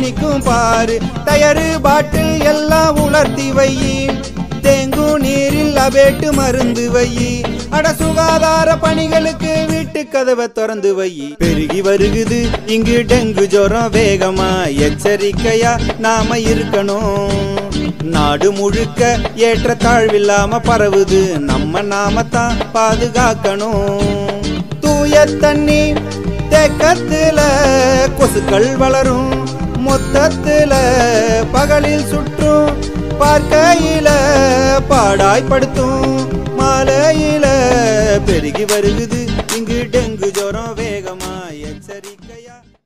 நிக்கும் பாரு டயரு பாட்டில் எல்லாம் உலர்த்தி வை தேங்கும் நீரில் அவேட்டு மருந்து வை அட சுகாதார பணிகளுக்கு வீட்டு கதவை திறந்து வை பெருகி வருகுது இங்கு டெங்கு ஜுரம் வேகமா எச்சரிக்கையா நாம இருக்கணும் நாடு முழுக்க ஏற்ற தாழ்வில்லாம பரவுது நம்ம நாமத்தான் பாதுகாக்கணும் தூய தண்ணி தேக்கத்துல கொசுக்கள் வளரும் மொத்தத்துல பகலில் சுற்றும் பார்க்கையில பாடாய்படுத்தும் மாலையில பெருகி வருகுது இங்கு டெங்கு ஜுரம் வேக